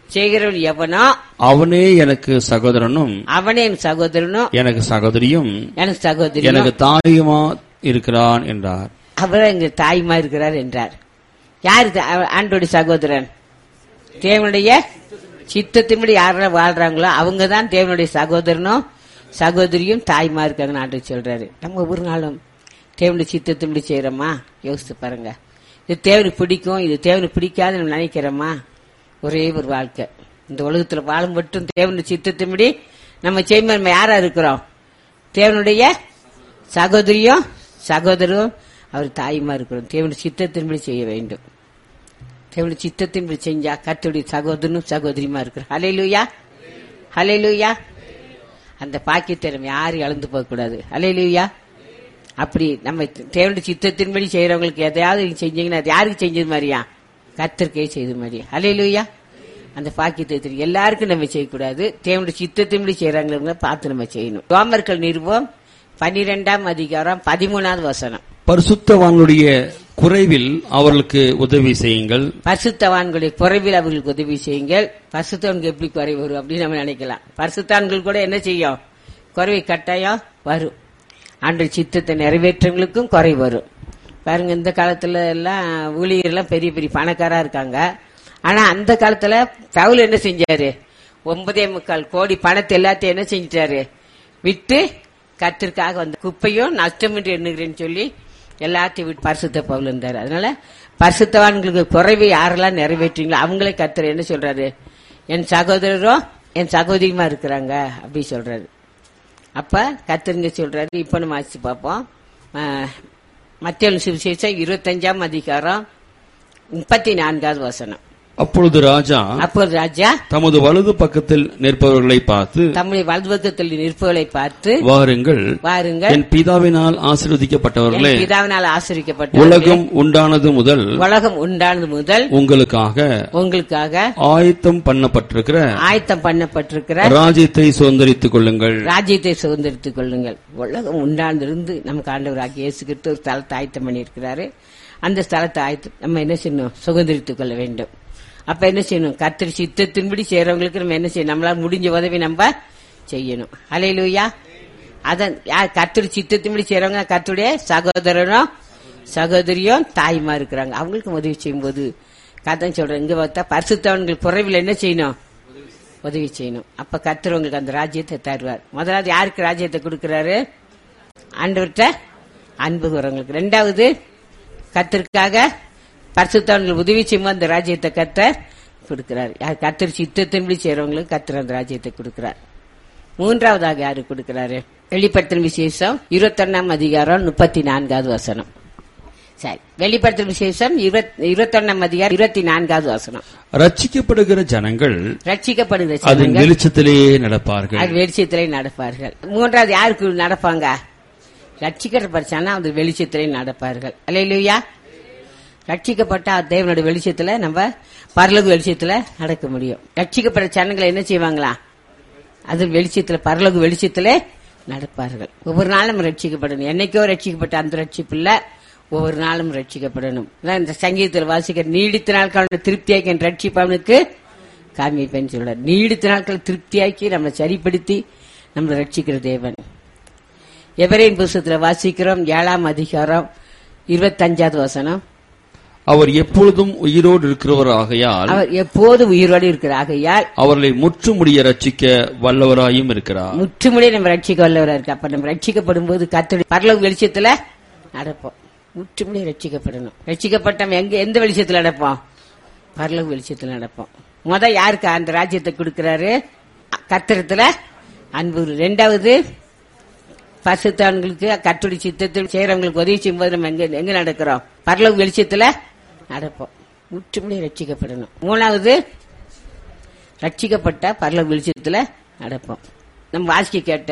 A: செய்கிறவன் எவனோ
B: அவனே எனக்கு சகோதரனும்
A: அவனே என் சகோதரனும்
B: எனக்கு சகோதரியும்
A: எனக்கு சகோதரி
B: எனக்கு தாயுமா இருக்கிறான் என்றார்
A: அவர் எங்க தாய்மா இருக்கிறார் என்றார் யார் இது? அவ- ஆண்டோடைய சகோதரன் தேவனுடைய சித்தத்தின்படி யாரெல்லாம் வாழ்றாங்களோ அவங்க தான் தேவனுடைய சகோதரனும் சகோதரியும் தாய்மா இருக்காங்கன்னு ஆண்டு சொல்றாரு நம்ம ஒவ்வொரு நாளும் தேவனுடைய சித்தத்தின்படி செய்யறோமா யோசித்து பாருங்க இது தேவனுக்கு பிடிக்கும் இது தேவனுக்கு பிடிக்காதுன்னு நம்ம நினைக்கிறோமா ஒரே ஒரு வாழ்க்கை இந்த உலகத்துல வாழும் மட்டும் தேவனுடைய சித்தத்தின்படி நம்ம செய்யும்போது நம்ம யாரா இருக்கிறோம் தேவனுடைய சகோதரியும் சகோதரரும் அவர் தாயுமா இருக்கிறோம் தேவனுடைய சித்தத்தின்படி செய்ய வேண்டும் தேவனுடைய சித்தத்தின்படி செஞ்சா கர்த்தருடைய சகோதரனும் சகோதரியுமா இருக்கிறோம் ஹலையிலுயா ஹலையிலுயா அந்த பாக்கியத்தை நம்ம யாரும் இழந்து போக கூடாது ஹலையிலுயா அப்படி நம்ம தேவனுடைய சித்தத்தின்படி செய்யறவங்களுக்கு எதையாவது நீங்க செஞ்சீங்கன்னா அது யாருக்கு செஞ்சது மாதிரியா கர்த்தருக்கே செய்த மாதிரி ஹலையிலுயா அந்த பாக்கியத்தை தெரியும் எல்லாருக்கும் நம்ம செய்யக்கூடாது தேவனுடைய சித்தத்தின்படி செய்யறாங்களா பார்த்து நம்ம செய்யணும் ரோமர்கள் நிறுவம் பன்னிரெண்டாம் அதிகாரம் பதிமூணாவது வசனம்
B: பரிசுத்தவான்களுடைய குறைவில் அவர்களுக்கு உதவி செய்யுங்கள்
A: பரிசுத்தவான்களுடைய குறைவில் அவர்களுக்கு உதவி செய்யுங்கள் பரிசுத்தவான்கள் எப்படி குறை வரும் அப்படின்னு நம்ம நினைக்கலாம் பரிசுத்தான்கள் கூட என்ன செய்யும் குறைவை கட்டாயம் வரும் ஆண்டு சித்தத்தை நிறைவேற்றவங்களுக்கும் குறை வரும் பாருங்க இந்த காலத்துல எல்லாம் ஊழியர்லாம் பெரிய பெரிய பணக்காரா இருக்காங்க ஆனா அந்த காலத்துல பவுல் என்ன செஞ்சாரு ஒன்பதே முக்கால் கோடி பணத்தை எல்லாத்தையும் என்ன செஞ்சிட்டாரு விட்டு கத்திற்காக வந்த குப்பையும் நஷ்டமின்றி எண்ணுகிறேன்னு சொல்லி எல்லாத்தையும் விட்டு பரிசுத்த பவுல் இருந்தாரு அதனால பரிசுத்தவான்களுக்கு குறைவை யாரெல்லாம் நிறைவேற்றீங்களோ அவங்களே கத்தர் என்ன சொல்றாரு என் சகோதரரும் என் சகோதரியுமா இருக்கிறாங்க அப்படி சொல்றாரு அப்ப கத்தருங்க சொல்றாரு இப்ப நம்ம ஆச்சு பார்ப்போம் மத்திய சுவிசேஷம் இருபத்தஞ்சாம் அதிகாரம் முப்பத்தி நான்காவது வசனம்
B: அப்பொழுது ராஜா
A: அப்போது ராஜா
B: தமது வலது பக்கத்தில் நிற்பவர்களை பார்த்து
A: தம்முடைய வலதுபக்கத்தில் நிற்பவர்களை பார்த்து
B: வாருங்கள்
A: வாருங்கள்
B: என் பிதாவினால் ஆசீர்வதிக்கப்பட்டவர்களே
A: என் பிதாவினால் ஆசிரிக்கப்பட்ட
B: உலகம் உண்டானது முதல்
A: உலகம் உண்டானது முதல்
B: உங்களுக்காக
A: உங்களுக்காக
B: ஆயத்தம் பண்ணப்பட்டிருக்கிற
A: ஆயத்தம் பண்ணப்பட்டிருக்கிற
B: ராஜ்யத்தை சுதந்திரித்துக் கொள்ளுங்கள்
A: ராஜ்யத்தை சுதந்திரித்துக் கொள்ளுங்கள் உலகம் உண்டாண்டிருந்து நமக்கு ஆண்டவராக இயேசு கிறிஸ்து ஒரு ஸ்தலத்தை ஆயத்தம் பண்ணியிருக்கிறாரு அந்த ஸ்தலத்தை ஆயத்தம் நம்ம என்ன செய்யணும் சுதந்திரித்துக் கொள்ள வேண்டும் அப்ப என்ன செய்யணும் கத்திரி சித்தத்தின்படி செய்யறவங்களுக்கு நம்ம என்ன செய்யணும் நம்மளால முடிஞ்ச உதவி நம்ம செய்யணும் அலையிலுயா அதான் யார் கத்திரி சித்தத்தின்படி செய்யறவங்க கத்துடைய சகோதரனும் சகோதரியும் தாய்மா இருக்கிறாங்க அவங்களுக்கு உதவி செய்யும்போது கதான் சொல்றேன் இங்க பார்த்தா பரிசுத்தவன்கள் குறைவில் என்ன செய்யணும் உதவி செய்யணும் அப்ப கர்த்தர் உங்களுக்கு அந்த ராஜ்யத்தை தருவார் முதலாவது யாருக்கு ராஜ்யத்தை கொடுக்கிறாரு ஆண்டவர்கிட்ட அன்பு கூறவங்களுக்கு ரெண்டாவது கத்திற்காக பரிசுத்தவன்கள் உதவி செய்யும் அந்த ராஜ்யத்தை கத்தர் கொடுக்கிறார் யார் கத்தர் சித்தத்தின்படி செய்யறவங்களுக்கு கத்தர் அந்த ராஜ்யத்தை கொடுக்கிறார் மூன்றாவதாக யாரு கொடுக்கிறாரு வெளிப்படுத்தல் விசேஷம் இருபத்தொன்னாம் அதிகாரம் முப்பத்தி நான்காவது வசனம் சரி வெளிப்படுத்தல் விசேஷம் இருபத்தொன்னாம் அதிகாரம் இருபத்தி நான்காவது வசனம்
B: ரட்சிக்கப்படுகிற ஜனங்கள்
A: ரட்சிக்கப்படுகிற
B: அதன்
A: ஜனங்கள்
B: வெளிச்சத்திலேயே நடப்பார்கள்
A: அது வெளிச்சத்திலே நடப்பார்கள் மூன்றாவது யாருக்கு நடப்பாங்க ரட்சிக்கிற படிச்சானா அந்த வெளிச்சத்திலே நடப்பார்கள் அல்லையா ரட்சிக்கப்பட்ட தேவனுடைய வெளிச்சத்துல நம்ம பரலகு வெளிச்சத்துல நடக்க முடியும் ரட்சிக்கப்பட்ட ஜனங்களை என்ன செய்வாங்களா அது வெளிச்சத்துல பரலகு வெளிச்சத்துல நடப்பார்கள் ஒவ்வொரு நாளும் நம்ம ரட்சிக்கப்படணும் என்னைக்கோ ரட்சிக்கப்பட்ட அந்த ரட்சிப்பு இல்ல ஒவ்வொரு நாளும் ரட்சிக்கப்படணும் அதான் இந்த சங்கீதத்தில் வாசிக்கிற நீடித்த நாட்களோட திருப்தியாக்கி என் ரட்சிப்பு அவனுக்கு காமிப்பேன்னு சொல்றார் நீடித்த நாட்கள் திருப்தியாக்கி நம்மளை சரிப்படுத்தி நம்மளை ரட்சிக்கிற தேவன் எவரேன் புஸ்தகத்துல வாசிக்கிறோம் ஏழாம் அதிகாரம் இருபத்தஞ்சாவது வசனம்
B: அவர் எப்பொழுதும் உயிரோடு இருக்கிறவர் ஆகையால்
A: அவர் எப்போது உயிரோடு இருக்கிற ஆகையால்
B: அவர்களை முற்றுமுடிய ரட்சிக்க வல்லவராயும் இருக்கிறார்
A: முற்றுமுடிய நம்ம ரட்சிக்க வல்லவரா இருக்கு அப்ப நம்ம ரட்சிக்கப்படும் போது கத்தோட பரலோக வெளிச்சத்துல நடப்போம் முற்றுமுடிய ரட்சிக்கப்படணும் ரட்சிக்கப்பட்டவன் எங்க எந்த வெளிச்சத்துல நடப்போம் பரலோக வெளிச்சத்துல நடப்போம் முத யாருக்கு அந்த ராஜ்யத்தை கொடுக்கிறாரு கத்திரத்துல அன்பு ரெண்டாவது பசுத்தான்களுக்கு கட்டுடி சித்தத்தில் செய்யறவங்களுக்கு உதவி செய்யும்போது நம்ம எங்க எங்க நடக்கிறோம் பரலோக வெளிச்சத்துல நடப்போம் முற்றுமுடிய ரட்சிக்கப்படணும் மூணாவது ரட்சிக்கப்பட்ட பரலோக வெளிச்சத்துல நடப்போம் நம்ம வாசிக்க கேட்ட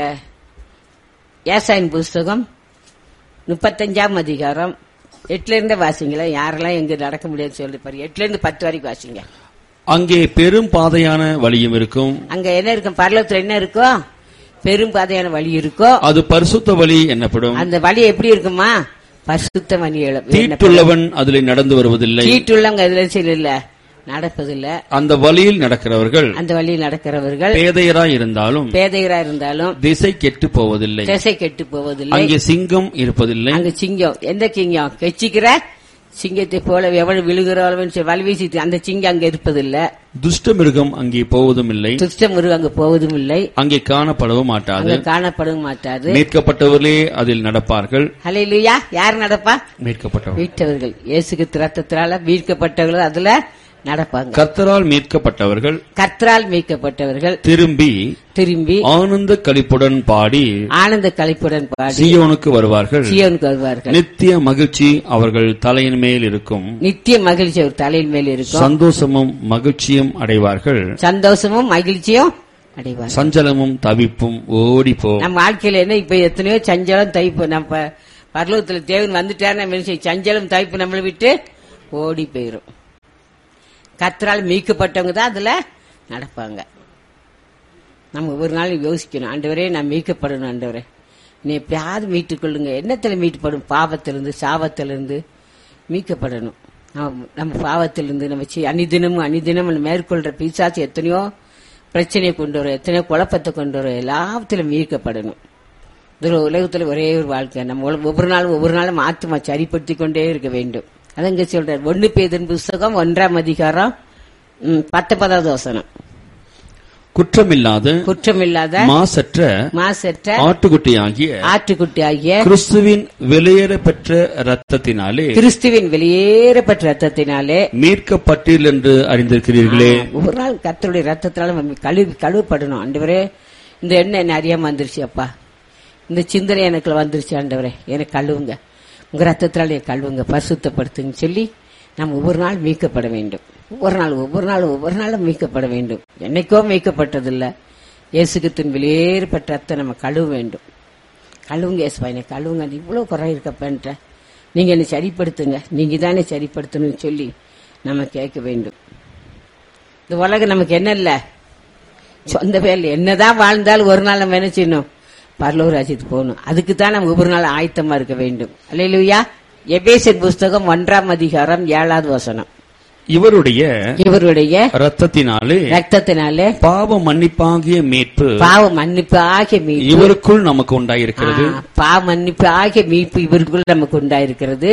A: ஏசாயின் புஸ்தகம் முப்பத்தஞ்சாம் அதிகாரம் எட்டுல இருந்து வாசிங்களா யாரெல்லாம் எங்க நடக்க முடியாது சொல்லி பாரு எட்டுல இருந்து பத்து வரைக்கும் வாசிங்க
B: அங்கே பெரும் பாதையான வழியும் இருக்கும்
A: அங்க என்ன இருக்கும் பரலோகத்துல என்ன இருக்கும் பெரும் பாதையான வழி இருக்கும்
B: அது பரிசுத்த வழி என்னப்படும்
A: அந்த வழி எப்படி இருக்குமா பரிசுத்த வழி
B: தீட்டுள்ளவன் அதில் நடந்து வருவதில்லை
A: சீட்டுள்ளவங்க இதுல இல்ல நடப்பதில்ல
B: அந்த வழியில் நடக்கிறவர்கள்
A: அந்த வழியில் நடக்கிறவர்கள்
B: பேதையராய் இருந்தாலும்
A: பேதையரா இருந்தாலும்
B: திசை கெட்டு போவதில்லை
A: திசை கெட்டு போவதில்லை
B: அங்கே சிங்கம் இருப்பதில்லை
A: அங்க சிங்கம் எந்த சிங்கம் கெச்சிக்கிற சிங்கத்தை போல எவ்வளவு விழுகிறவன் வலி வீசி அந்த சிங்கம் அங்க இருப்பதில்ல
B: துஷ்ட மிருகம் அங்கே போவதும் இல்லை
A: துஷ்ட மிருகம் அங்க போவதும் இல்லை
B: அங்கே காணப்படவும் மாட்டாது
A: அங்க காணப்படவும் மாட்டாது
B: மீட்கப்பட்டவர்களே அதில் நடப்பார்கள்
A: ஹalleluya யார் நடப்பா
B: மீட்கப்பட்டவர்கள்
A: மீட்டவர்கள் இயேசுக்கு ரத்தத்தினால மீட்கப்பட்டவர்கள் அதுல நடப்பாங்க
B: கர்த்தரால் மீட்கப்பட்டவர்கள்
A: கர்த்தரால் மீட்கப்பட்டவர்கள்
B: திரும்பி
A: திரும்பி
B: ஆனந்த களிப்புடன் பாடி
A: ஆனந்த கழிப்புடன் பாடி
B: சீயோனுக்கு வருவார்கள்
A: சியோனுக்கு வருவார்கள்
B: நித்திய மகிழ்ச்சி அவர்கள் தலையின் மேல் இருக்கும்
A: நித்திய மகிழ்ச்சி ஒரு தலையின் மேல் இருக்கும்
B: சந்தோஷமும் மகிழ்ச்சியும் அடைவார்கள்
A: சந்தோஷமும் மகிழ்ச்சியும் அடைவார்
B: சஞ்சலமும் தவிப்பும் ஓடிப்போ
A: நம்ம வாழ்க்கையில என்ன இப்ப எத்தனையோ சஞ்சலம் தைப்பு நம்ம பரலோகத்துல தேவன் வந்துட்டாரு நம்ம என்ன செய்ய? சஞ்சலம் தைப்பு நம்மளை விட்டு ஓடி போயிரும் கத்தரால் மீட்கப்பட்டவங்க தான் அதுல நடப்பாங்க நம்ம ஒவ்வொரு நாளும் யோசிக்கணும் ஆண்டவரே நான் மீட்கப்படணும் ஆண்டவரே நீ எப்பயாவது மீட்டுக் கொள்ளுங்க என்னத்துல மீட்டுப்படும் பாவத்திலிருந்து சாபத்திலிருந்து மீட்கப்படணும் நம்ம- நம்ம பாவத்திலிருந்து நம்ம செய்- அனிதினமும் அனிதினம் நம்ம மேற்கொள்ற பிசாசு எத்தனையோ பிரச்சனையை கொண்டு வரும் எத்தனையோ குழப்பத்தை கொண்டு வரும் எல்லாத்திலும் மீட்கப்படணும் இது உலகத்துல ஒரே ஒரு வாழ்க்கை நம்ம உல- ஒவ்வொரு நாளும் ஒவ்வொரு நாளும் ஆத்மா சரிப்படுத்திக் கொண்டே இருக்க வேண்டும் அதங்க சொல்றார் ஒன்னு பேதன் புஸ்தகம் ஒன்றாம் அதிகாரம் ம், பத்தொன்பதாவது வசனம்
B: குற்றமில்லாத
A: குற்றமில்லாத
B: மாசற்ற
A: மாசற்ற
B: ஆட்டுக்குட்டியாகிய
A: ஆட்டுக்குட்டி ஆகிய
B: கிறிஸ்துவின் வெளியேற பெற்ற ரத்தத்தினாலே
A: கிறிஸ்துவின் வெளியேறப்பட்ட ரத்தத்தினாலே
B: மீட்கப்பட்டீர்கள் என்று அறிந்திருக்கிறீர்களே
A: ஒவ்வொரு நாள் கர்த்தருடைய ரத்தத்தினால நம்ம கழுவி கழுவப்படணும் ஆண்டவரே இந்த எண்ணெய் என்ன அறியாம வந்துருச்சு அப்பா இந்த சிந்தனை எனக்கு வந்துருச்சு ஆண்டவரே எனக்கு கழுவுங்க உங்க ரத்தத்தினால என்னை கழுவுங்க பரிசுத்தப்படுத்துங்க சொல்லி நம்ம ஒவ்வொரு நாள் மீட்கப்பட வேண்டும் ஒவ்வொரு நாள் ஒவ்வொரு நாள் ஒவ்வொரு நாளும் மீட்கப்பட வேண்டும் என்னைக்கோ மீட்கப்பட்டதில்ல இயேசுகத்தின் வெளியேறப்பட்ட ரத்தம் நம்ம கழுவ வேண்டும் கழுவுங்க ஏசுவா என்னை கழுவுங்க நீ இவ்வளவு குறை இருக்கப்பன்ற நீங்க என்னை சரிப்படுத்துங்க நீங்க தானே சரிப்படுத்தணும்னு சொல்லி நம்ம கேட்க வேண்டும் இந்த உலகம் நமக்கு என்ன இல்ல சொந்த வேலை என்னதான் வாழ்ந்தாலும் ஒரு நாள் நம்ம என்ன செய்யணும் பரலூர் ராஜ்யத்துக்கு போகணும் அதுக்கு தான் நம்ம ஒவ்வொரு நாள் ஆயத்தமா இருக்க வேண்டும் அல்லையா எபேசன் புஸ்தகம் ஒன்றாம் அதிகாரம் ஏழாவது வசனம்
B: இவருடைய
A: இவருடைய
B: ரத்தத்தினாலே
A: ரத்தத்தினாலே
B: பாவ மன்னிப்பாகிய மீட்பு
A: பாவ மன்னிப்பு ஆகிய மீட்பு
B: இவருக்குள் நமக்கு உண்டாயிருக்கிறது
A: ஆ, பாவ மன்னிப்பு ஆகிய மீட்பு இவருக்குள் நமக்கு உண்டாயிருக்கிறது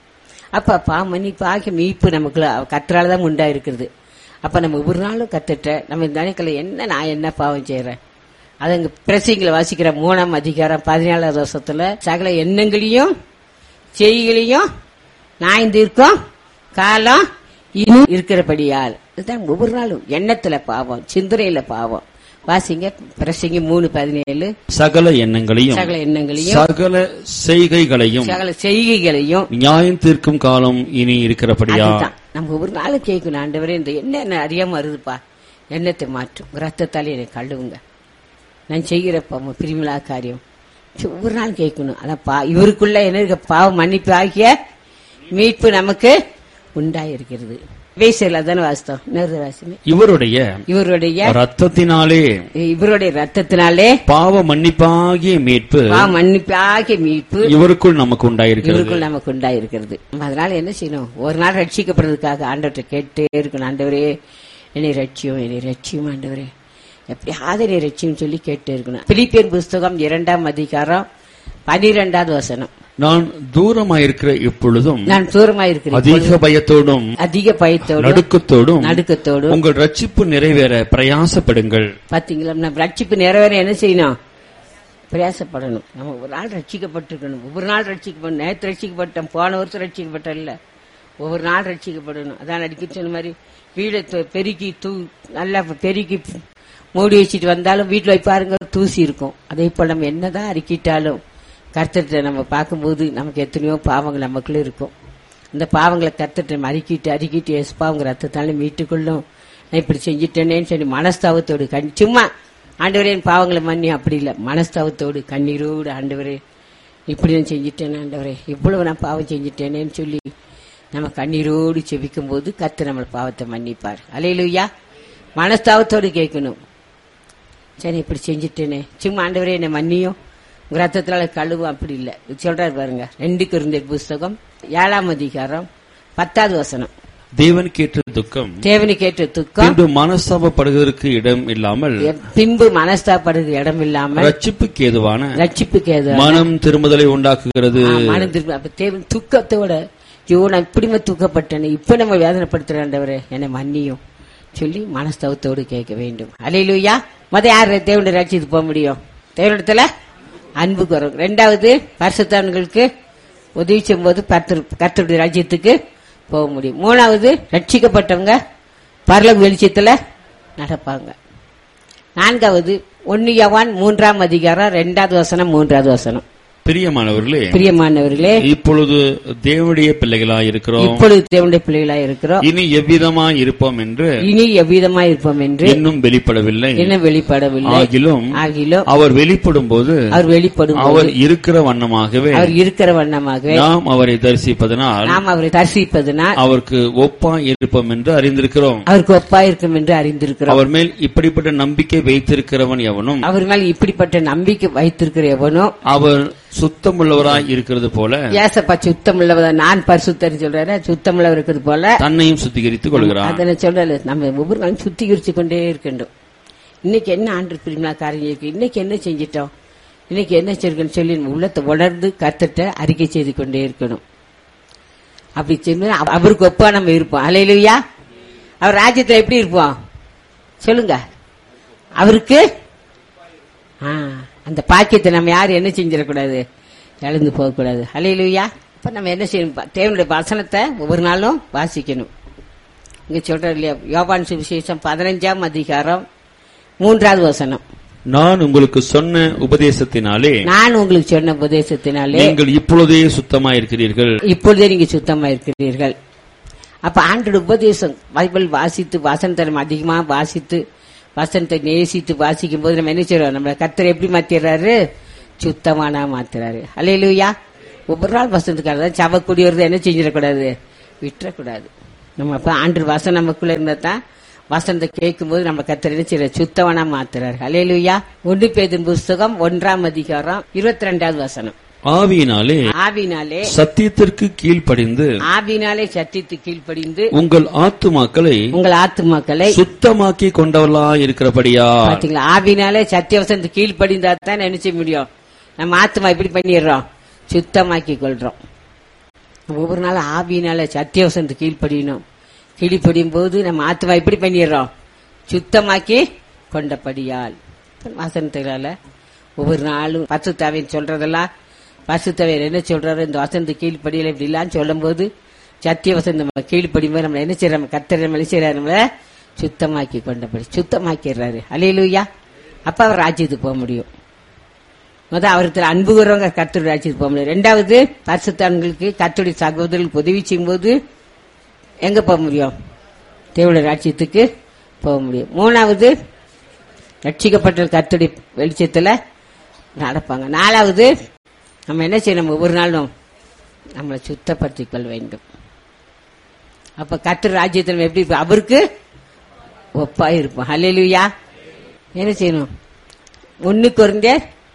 A: அப்ப பாவ மன்னிப்பு ஆகிய மீட்பு நமக்குள்ள கற்றால தான் உண்டாயிருக்கிறது அப்ப நம்ம ஒவ்வொரு நாளும் கத்துட்ட நம்ம நினைக்கல என்ன நான் என்ன பாவம் செய்யறேன் அது அங்க பிரசிங்களை வாசிக்கிற மூணாம் அதிகாரம் பதினாலாவது வருஷத்துல சகல எண்ணங்களையும் செய்களையும் நாய்ந்திருக்கும் காலம் இனி இருக்கிறபடியால் இதுதான் ஒவ்வொரு நாளும் எண்ணத்துல பாவம் சிந்தனையில பாவம் வாசிங்க பிரசிங்க மூணு பதினேழு
B: சகல எண்ணங்களையும்
A: சகல எண்ணங்களையும்
B: சகல செய்கைகளையும்
A: சகல செய்கைகளையும்
B: நியாயம் தீர்க்கும் காலம் இனி இருக்கிறபடியா
A: அதுதான் நம்ம ஒவ்வொரு நாளும் கேட்கணும் ஆண்டவரே இந்த எண்ணெய் என்ன அறியாம வருதுப்பா எண்ணத்தை மாற்றும் ரத்தத்தாலே என்னை கழுவுங்க நான் செய்கிற பாவம் பிரிமிலா காரியம் சரி, ஒவ்வொரு நாளும் கேட்கணும் அதான் பா இவருக்குள்ள என்ன இருக்க பாவம் மன்னிப்பு ஆகிய மீட்பு நமக்கு உண்டாயிருக்கிறது வேசையில் அதான வாஸ்தவம் நேரு வாசிமே
B: இவருடைய
A: இவருடைய
B: ரத்தத்தினாலே
A: இவருடைய ரத்தத்தினாலே
B: பாவ மன்னிப்பாகிய மீட்பு
A: பா மன்னிப்பு ஆகிய மீட்பு
B: இவருக்குள் நமக்கு உண்டாயிருக்கிறது
A: இவருக்குள் நமக்கு உண்டாயிருக்கிறது அதனால என்ன செய்யணும் ஒரு நாள் ரட்சிக்கப்படுறதுக்காக ஆண்டவர்கிட்ட கேட்டே இருக்கணும் ஆண்டவரே என்னை ரட்சியும் என்னை ரட்சியும் ஆண்டவரே எப்படியாவது என்னை ரட்சியும் சொல்லி கேட்டே இருக்கணும் பிலிப்பியன் புஸ்தகம் இரண்டாம் அதிகாரம் பனிரெண்டாவது வசனம்
B: நான் தூரமாயிருக்கிற இப்பொழுதும்
A: நான் தூரமாயிருக்கிறேன்
B: அதிக பயத்தோடும்
A: அதிக பயத்தோடும்
B: நடுக்கத்தோடும்
A: நடுக்கத்தோடும்
B: உங்கள் ரட்சிப்பு நிறைவேற பிரயாசப்படுங்கள்
A: பாத்தீங்களா நம்ம ரட்சிப்பு நிறைவேற என்ன செய்யணும் பிரயாசப்படணும் நம்ம ஒரு நாள் ரட்சிக்கப்பட்டிருக்கணும் ஒவ்வொரு நாள் ரட்சிக்கப்படணும் நேற்று ரட்சிக்கப்பட்டோம் போன வருஷம் ரட்சிக்கப்பட்டோம் இல்ல ஒவ்வொரு நாள் ரட்சிக்கப்படணும் அதான் அடிக்க சொன்ன மாதிரி வீடை து- பெருக்கி தூ நல்லா பெருக்கி மூடி வச்சுட்டு வந்தாலும் வீட்டில் போய் பாருங்க தூசி இருக்கும் அதே போல் நம்ம என்னதான் அறிக்கிட்டாலும் கர்த்தர்கிட்ட நம்ம பார்க்கும்போது நமக்கு எத்தனையோ பாவங்கள் நமக்குள்ள இருக்கும் இந்த பாவங்களை கர்த்தர்கிட்ட நம்ம அறிக்கிட்டு அறிக்கிட்டு எஸ் பாவங்க ரத்தத்தால மீட்டுக்கொள்ளும் நான் இப்படி செஞ்சுட்டேனேன்னு சொல்லி மனஸ்தாபத்தோடு கண் சும்மா ஆண்டவரே என் பாவங்களை மன்னி அப்படி இல்லை மனஸ்தாபத்தோடு கண்ணீரோடு ஆண்டவரே இப்படி நான் செஞ்சுட்டேனே ஆண்டவரே இவ்வளவு நான் பாவம் செஞ்சுட்டேனேன்னு சொல்லி நம்ம கண்ணீரோடு செபிக்கும் போது கர்த்தர் நம்ம பாவத்தை மன்னிப்பார் அலையிலுயா மனஸ்தாபத்தோடு கேட்கணும் சரி இப்படி செஞ்சுட்டேனே சும்மா ஆண்டவரே என்னை மன்னியும் உங்க ரத்தத்தினால கழுவும் அப்படி இல்லை சொல்றாரு பாருங்க ரெண்டு குருந்தர் புஸ்தகம் ஏழாம் அதிகாரம் பத்தாவது வசனம்
B: தேவனுக்கு ஏற்ற துக்கம்
A: தேவனுக்கு ஏற்ற துக்கம்
B: பின்பு மனஸ்தாபப்படுவதற்கு இடம் இல்லாமல்
A: பின்பு மனஸ்தாப்படுறது இடம் இல்லாம
B: ரட்சிப்புக்கு ஏதுவான
A: ரட்சிப்புக்கு ஏது
B: மனம் திரும்புதலை உண்டாக்குகிறது
A: மனம் திருப்பி அப்ப தேவன் துக்கத்தோட ஐயோ நான் இப்படிமே துக்கப்பட்டேன் இப்ப நம்ம வேதனைப்படுத்துறாண்டவரே என்னை மன்னியும் சொல்லி மனஸ்தவத்தோடு கேட்க வேண்டும் அலையிலுயா மத யார் தேவனுடைய ரட்சித்து போக முடியும் தேவனிடத்துல அன்பு குறவு ரெண்டாவது பரிசுத்தான்களுக்கு உதவி செய்யும்போது கர்த்தர் கர்த்தருடைய ராஜ்யத்துக்கு போக முடியும் மூணாவது ரட்சிக்கப்பட்டவங்க பரலோக வெளிச்சத்துல நடப்பாங்க நான்காவது ஒன்னு யவான் மூன்றாம் அதிகாரம் ரெண்டாவது வசனம் மூன்றாவது வசனம்
B: பிரியமானவர்களே
A: பிரியமானவர்களே
B: இப்பொழுது தேவனுடைய பிள்ளைகளாய் இருக்கிறோம்
A: இப்பொழுது தேவனுடைய பிள்ளைகளாய் இருக்கிறோம்
B: இனி எவ்விதமாய் இருப்போம் என்று
A: இனி எவ்விதமா இருப்போம் என்று
B: இன்னும் வெளிப்படவில்லை
A: இன்னும் வெளிப்படவில்லை
B: ஆகிலும்
A: ஆகிலும்
B: அவர் வெளிப்படும் போது
A: அவர் வெளிப்படும் போது
B: அவர் இருக்கிற வண்ணமாகவே
A: அவர் இருக்கிற வண்ணமாகவே
B: நாம் அவரை தரிசிப்பதனால்
A: நாம் அவரை தரிசிப்பதனால்
B: அவருக்கு ஒப்பாய் இருப்போம் என்று அறிந்திருக்கிறோம்
A: அவருக்கு ஒப்பா இருக்கும் என்று அறிந்திருக்கிறோம்
B: அவர் மேல் இப்படிப்பட்ட நம்பிக்கை வைத்திருக்கிறவன் எவனும்
A: அவர் மேல் இப்படிப்பட்ட நம்பிக்கை வைத்திருக்கிற எவனோ
B: அவர் சுத்தமுள்ளவராய் இருக்கிறது போல
A: ஏசப்பா சுத்தம் உள்ளவதா நான் பரிசுத்தர் சொல்றாரு சுத்தம் உள்ளவர் இருக்கிறது போல
B: தன்னையும் சுத்திகரித்துக் கொள்கிறான்
A: அதனை சொல்றல நம்ம ஒவ்வொரு நாளும் சுத்திகரிச்சு கொண்டே இருக்கின்றோம் இன்னைக்கு என்ன ஆண்டு பிரிமினா காரியம் இருக்கு இன்னைக்கு என்ன செஞ்சிட்டோம் இன்னைக்கு என்ன செஞ்சிருக்கோம்னு சொல்லி நம்ம உள்ளத்தை உணர்ந்து கத்துட்ட அறிக்கை செய்து கொண்டே இருக்கணும் அப்படி செய்யும்போது அவ- அவருக்கு ஒப்பா நம்ம இருப்போம் அலையிலுயா அவர் ராஜ்யத்துல எப்படி இருப்போம் சொல்லுங்க அவருக்கு ஆ, அந்த பாக்கியத்தை நம்ம யாரும் என்ன செஞ்சிடக்கூடாது இழந்து போகக்கூடாது அலையிலுயா இப்ப நம்ம என்ன செய்யணும் பா- தேவனுடைய வசனத்தை ஒவ்வொரு நாளும் வாசிக்கணும் இங்க சொல்ற இல்லையா யோபான் சுவிசேஷம் பதினஞ்சாம் அதிகாரம் மூன்றாவது வசனம்
B: நான் உங்களுக்கு சொன்ன உபதேசத்தினாலே
A: நான் உங்களுக்கு சொன்ன உபதேசத்தினாலே
B: நீங்கள் இப்பொழுதே சுத்தமாய் இருக்கிறீர்கள்
A: இப்பொழுதே நீங்க சுத்தமா இருக்கிறீர்கள் அப்ப ஆண்டோட உபதேசம் பைபிள் வாசித்து வசனத்தை நம்ம அதிகமா வாசித்து வசனத்தை நேசித்து வாசிக்கும் போது நம்ம என்ன செய்யறோம் நம்ம கர்த்தரை எப்படி மாத்திடுறாரு சுத்தமானா மாத்துறாரு அலையிலுயா ஒவ்வொரு நாள் வசனத்துக்காக தான் சவக்குடியவர் என்ன செஞ்சிடக்கூடாது விட்டுறக்கூடாது நம்ம அப்ப ஆண்டு வசனம் நமக்குள்ள இருந்தா தான் வசனத்தை கேட்கும் போது நம்ம கர்த்தர் என்ன செய்யற சுத்தவனா மாத்துறாரு அலையிலுயா ஒன்று பேதின் புஸ்தகம் ஒன்றாம் அதிகாரம் இருபத்தி ரெண்டாவது வசனம்
B: ஆவியினாலே
A: ஆவினாலே
B: சத்தியத்திற்கு கீழ்ப்படிந்து
A: ஆவினாலே சத்தியத்து கீழ்ப்படிந்து
B: உங்கள் ஆத்துமாக்களை
A: உங்கள் ஆத்துமாக்களை
B: சுத்தமாக்கி கொண்டவர்களாய் இருக்கிறபடியா
A: பாத்தீங்களா ஆவினாலே சத்தியவசந்து கீழ்ப்படிந்தா தான் நினைச்ச முடியும் நம்ம ஆத்துமா இப்படி பண்ணிடுறோம் சுத்தமாக்கி கொள்றோம் ஒவ்வொரு நாளும் ஆவினால சத்தியவசந்து கீழ்ப்படியணும் கீழ்ப்படியும் போது நம்ம ஆத்துமா இப்படி பண்ணிடுறோம் சுத்தமாக்கி கொண்டபடியால் வசனத்தினால ஒவ்வொரு நாளும் பசுத்தாவின் சொல்றதெல்லாம் பசுத்தவையர் என்ன சொல்றாரு இந்த வசந்த கீழ்ப்படியில இப்படிலாம் சொல்லும் போது சத்திய வசந்த நம்ம கீழ்ப்படியும் போது நம்ம என்ன செய்யறோம் நம்ம கத்தர் நம்ம என்ன செய்யறாரு நம்மள சுத்தமாக்கி கொண்டபடி சுத்தமாக்கிடுறாரு அலையிலுயா அப்ப அவர் ராஜ்யத்துக்கு போக முடியும் முதல் அவருக்கு அன்பு கூறவங்க கத்தருடைய ராஜ்யத்துக்கு போக முடியும் ரெண்டாவது பரிசுத்தான்களுக்கு கத்தருடைய சகோதரர்களுக்கு உதவி செய்யும்போது எங்க போக முடியும் தேவனுடைய ராஜ்யத்துக்கு போக முடியும் மூணாவது ரட்சிக்கப்பட்ட கத்துடைய வெளிச்சத்துல நடப்பாங்க நாலாவது நம்ம என்ன செய்யணும் ஒவ்வொரு நாளும் நம்மளை சுத்தப்படுத்திக் கொள்ள வேண்டும் அப்ப கத்தர் ராஜ்யத்தில் நம்ம எப்படி இருப்போம்? அவருக்கு ஒப்பா இருப்போம் ஹalleluya என்ன செய்யணும் ஒன்னு குறைந்த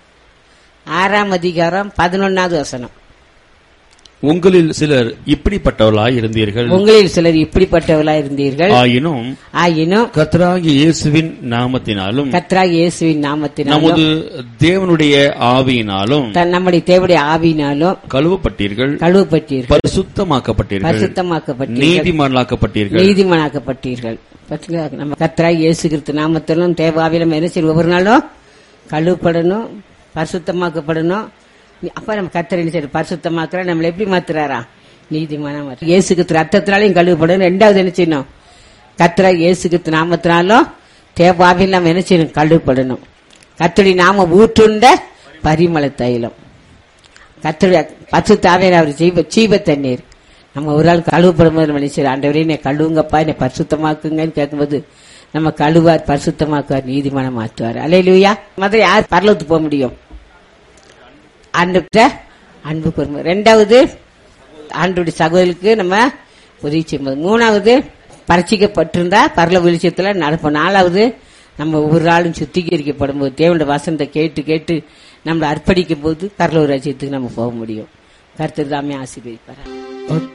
A: ஆறாம் அதிகாரம் பதினொன்னாவது வசனம்
B: உங்களில் சிலர் இப்படிப்பட்டவர்களாய் இருந்தீர்கள்
A: உங்களில் சிலர் இப்படிப்பட்டவர்களா இருந்தீர்கள்
B: ஆயினும்
A: ஆயினும்
B: கர்த்தராகிய இயேசுவின் நாமத்தினாலும்
A: கத்ரா இயேசுவின் நாமத்தினாலும்
B: நமது தேவனுடைய ஆவியினாலும்
A: தன் நம்முடைய தேவடைய ஆவியினாலும்
B: கழுவப்பட்டீர்கள்
A: கழுவப்பட்டீர்கள்
B: பரிசுத்தமாக்கப்பட்டீர்கள்
A: பரிசுத்தமாக்கப்பட்டீர்கள்
B: நீதிமான்களாக்கப்பட்டீர்கள்
A: நீதிமனாக்கப்பட்டீர்கள் பாத்தீங்களா நம்ம கத்ரா இயேசு கிறிஸ்து நாமத்திலும் தேவாவிலும் என்ன செய்யும் ஒவ்வொரு நாளும் கழுவப்படணும் பரிசுத்தமாக்கப்படணும் அப்ப நம்ம கத்தர் என்ன செய்யணும் பரிசுத்தமாக்குற நம்மளை எப்படி மாத்துறாரா நீதிமான மாத்து இயேசு கிறிஸ்து ரத்தத்தினாலையும் கழுவப்படணும் ரெண்டாவது என்ன செய்யணும் கத்ரா இயேசு கிறிஸ்து நாமத்தினாலும் தேவாவில் நம்ம என்ன செய்யணும் கழுவப்படணும் கத்தடி நாம ஊற்றுண்ட பரிமள தைலம் கத்தருடைய பத்து தாவையர் அவர் ஜீவ ஜீவ தண்ணீர் நம்ம ஒரு ஆள் கழுவப்படும் போது மனுஷர் ஆண்டவரே என்னை கழுவுங்கப்பா என்னை பரிசுத்தமாக்குங்கன்னு கேட்கும்போது நம்ம கழுவார் பரிசுத்தமாக்குவார் நீதிமானம் மாற்றுவார் அலையிலுயா முதல்ல யார் பரலத்துக்கு போக முடியும் ஆண்டுகிட்ட அன்பு கூறும் ரெண்டாவது ஆண்டுடைய சகோதரருக்கு நம்ம உதவி செய்யும்போது மூணாவது பரிச்சிக்கப்பட்டிருந்தா பரல வெளிச்சத்துல நடப்போம் நாலாவது நம்ம ஒவ்வொரு நாளும் சுத்திகரிக்கப்படும் போது தேவனுடைய வசனத்தை கேட்டு கேட்டு நம்மளை அர்ப்பணிக்கும் போது பரலூர் ராஜ்யத்துக்கு நம்ம போக முடியும் கருத்து தாமே ஆசீர்வதிப்பார்